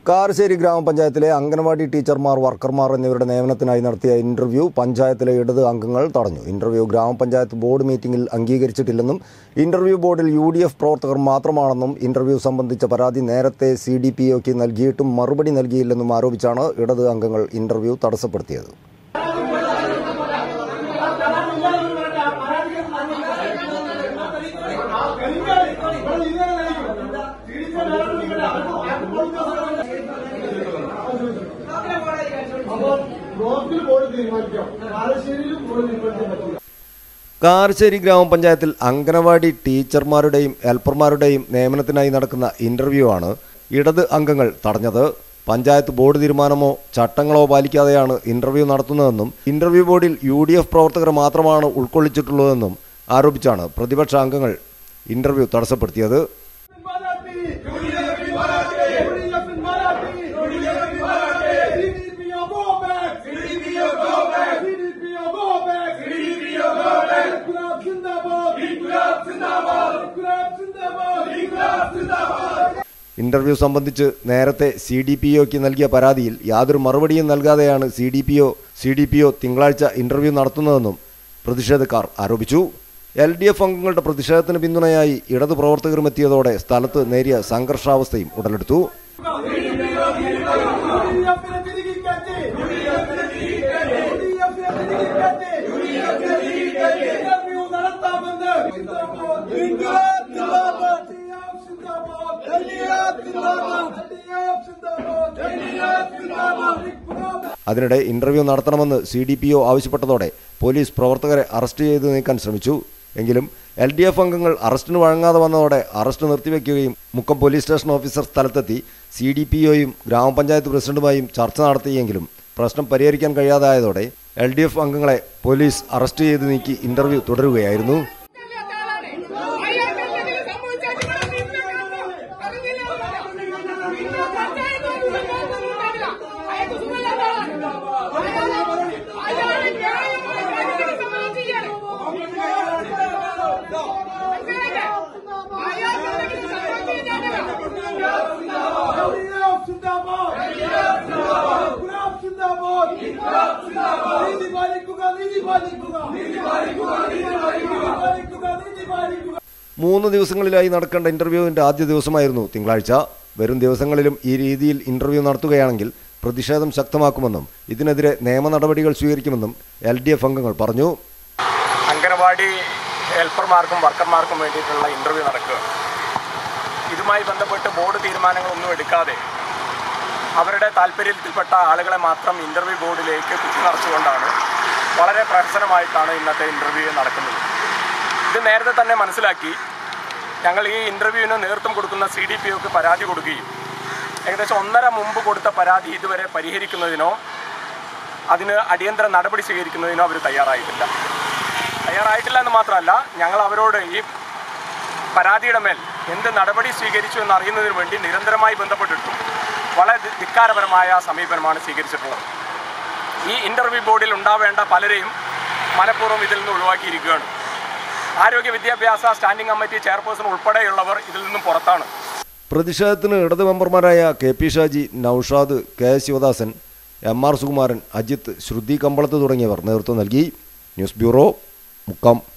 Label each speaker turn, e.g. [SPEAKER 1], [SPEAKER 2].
[SPEAKER 1] കാരശ്ശേരി ഗ്രാമപഞ്ചായത്തിലെ അംഗനവാടി ടീച്ചർമാർ വർക്കർമാർ എന്നിവരുടെ നിയമനത്തിനായി നടത്തിയ ഇന്റർവ്യൂ പഞ്ചായത്തിലെ ഇടത് അംഗങ്ങൾ തടഞ്ഞു ഇന്റർവ്യൂ ഗ്രാമപഞ്ചായത്ത് ബോർഡ് മീറ്റിംഗിൽ അംഗീകരിച്ചിട്ടില്ലെന്നും ഇന്റർവ്യൂ ബോർഡിൽ യു ഡി എഫ് പ്രവർത്തകർ മാത്രമാണെന്നും ഇന്റർവ്യൂ സംബന്ധിച്ച പരാതി നേരത്തെ സി ഡി പി ഒക്ക് നൽകിയിട്ടും മറുപടി നൽകിയില്ലെന്നും ആരോപിച്ചാണ് ഇടത് അംഗങ്ങൾ ഇന്റർവ്യൂ തടസ്സപ്പെടുത്തിയത്
[SPEAKER 2] ബ്ലോക്കിൽ ബോർഡ് തീരുമാനിക്കാം കാലശ്ശേരിയിലും ബോർഡ് തീരുമാനിക്കാൻ പറ്റില്ല
[SPEAKER 1] കാരശ്ശേരി ഗ്രാമപഞ്ചായത്തിൽ അംഗനവാടി ടീച്ചർമാരുടെയും ഹെൽപ്പർമാരുടെയും നിയമനത്തിനായി നടക്കുന്ന ഇന്റർവ്യൂ ആണ് ഇടത് അംഗങ്ങൾ തടഞ്ഞത് പഞ്ചായത്ത് ബോർഡ് തീരുമാനമോ ചട്ടങ്ങളോ പാലിക്കാതെയാണ് ഇന്റർവ്യൂ നടത്തുന്നതെന്നും ഇന്റർവ്യൂ ബോർഡിൽ യു ഡി എഫ് പ്രവർത്തകർ മാത്രമാണ് ഉൾക്കൊള്ളിച്ചിട്ടുള്ളതെന്നും ആരോപിച്ചാണ് പ്രതിപക്ഷ അംഗങ്ങൾ ഇന്റർവ്യൂ തടസ്സപ്പെടുത്തിയത് ഇന്റർവ്യൂ സംബന്ധിച്ച് നേരത്തെ സി ഡി പി ഒക്ക് നൽകിയ പരാതിയിൽ യാതൊരു മറുപടിയും നൽകാതെയാണ് C D P O C D P O തിങ്കളാഴ്ച ഇന്റർവ്യൂ നടത്തുന്നതെന്നും പ്രതിഷേധക്കാർ ആരോപിച്ചു എൽ ഡി എഫ് അംഗങ്ങളുടെ പ്രതിഷേധത്തിന് പിന്തുണയായി ഇടതു പ്രവർത്തകരും എത്തിയതോടെ സ്ഥലത്ത് നേരിയ സംഘർഷാവസ്ഥയും ഉടലെടുത്തു അതിനിടെ ഇന്റർവ്യൂ നടത്തണമെന്ന് സി ഡി പി ഒ ആവശ്യപ്പെട്ടതോടെ പോലീസ് പ്രവർത്തകരെ അറസ്റ്റ് ചെയ്ത് നീക്കാൻ ശ്രമിച്ചു എങ്കിലും എൽ ഡി എഫ് അംഗങ്ങൾ അറസ്റ്റിന് വഴങ്ങാതെ വന്നതോടെ അറസ്റ്റ് നിർത്തിവെക്കുകയും മുക്കം പോലീസ് സ്റ്റേഷൻ ഓഫീസർ സ്ഥലത്തെത്തി സി ഡി പി ഒയും ഗ്രാമപഞ്ചായത്ത് പ്രസിഡന്റുമായും ചർച്ച നടത്തിയെങ്കിലും പ്രശ്നം പരിഹരിക്കാൻ കഴിയാതായതോടെ എൽ ഡി എഫ് അംഗങ്ങളെ പോലീസ് അറസ്റ്റ് ചെയ്ത് നീക്കി ഇന്റർവ്യൂ തുടരുകയായിരുന്നു
[SPEAKER 2] നീതി പാലിക്കുക നീതി പാലിക്കുക നീതി പാലിക്കുക നീതി പാലിക്കുക നീതി പാലിക്കുക
[SPEAKER 1] മൂന്ന് ദിവസങ്ങളിലായി നടക്കേണ്ട ഇന്റർവ്യൂവിന്റെ ആദ്യ ദിവസമായിരുന്നു തിങ്കളാഴ്ച വരും ദിവസങ്ങളിലും ഈ രീതിയിൽ ഇന്റർവ്യൂ നടത്തുകയാണെങ്കിൽ പ്രതിഷേധം ശക്തമാക്കുമെന്നും ഇതിനെതിരെ നിയമ നടപടികൾ സ്വീകരിക്കുമെന്നും എൽ ഡി എഫ് അംഗങ്ങൾ പറഞ്ഞു
[SPEAKER 3] അംഗനവാടി ഹെൽപ്പർമാർക്കും വർക്കർമാർക്കും വേണ്ടിയിട്ടുള്ള ഇൻ്റർവ്യൂ നടക്കുക ഇതുമായി ബന്ധപ്പെട്ട് ബോർഡ് തീരുമാനങ്ങളൊന്നും എടുക്കാതെ അവരുടെ താല്പര്യത്തിൽപ്പെട്ട ആളുകളെ മാത്രം ഇൻ്റർവ്യൂ ബോർഡിലേക്ക് കുത്തി നിറച്ചുകൊണ്ടാണ് വളരെ പ്രഹസനമായിട്ടാണ് ഇന്നത്തെ ഇൻ്റർവ്യൂ നടക്കുന്നത് ഇത് നേരത്തെ തന്നെ മനസ്സിലാക്കി ഞങ്ങൾ ഈ ഇൻ്റർവ്യൂവിന് നേതൃത്വം കൊടുക്കുന്ന സി ഡി പി ഒക്ക് പരാതി കൊടുക്കുകയും ഏകദേശം ഒന്നര മുമ്പ് കൊടുത്ത പരാതി ഇതുവരെ പരിഹരിക്കുന്നതിനോ അതിന് അടിയന്തര നടപടി സ്വീകരിക്കുന്നതിനോ അവർ തയ്യാറായിട്ടില്ല തയ്യാറായിട്ടില്ല എന്ന് മാത്രമല്ല ഞങ്ങൾ അവരോട് ഈ പരാതിയുടെ മേൽ എന്ത് നടപടി സ്വീകരിച്ചു എന്ന് അറിയുന്നതിന് വേണ്ടി നിരന്തരമായി ബന്ധപ്പെട്ടിട്ടും വളരെ ധി- ധിക്കാരപരമായ സമീപനമാണ് സ്വീകരിച്ചിട്ടുള്ളത് ഈ ഇൻ്റർവ്യൂ ബോർഡിൽ ഉണ്ടാവേണ്ട പലരെയും മനഃപൂർവ്വം ഇതിൽ നിന്ന് ഒഴിവാക്കിയിരിക്കുകയാണ് ആരോഗ്യ വിദ്യാഭ്യാസ സ്റ്റാൻഡിംഗ് കമ്മിറ്റി ചെയർപേഴ്സൺ ഉൾപ്പെടെയുള്ളവർ ഇതിൽ നിന്നും പുറത്താണ്
[SPEAKER 1] പ്രതിഷേധത്തിന് ഇടത് മെമ്പർമാരായ K P Shaji Naushad K S Sivadasan M R Sukumaran Ajith Sruthi Kambalath തുടങ്ങിയവർ നേതൃത്വം നൽകി ന്യൂസ് ബ്യൂറോ മുക്കം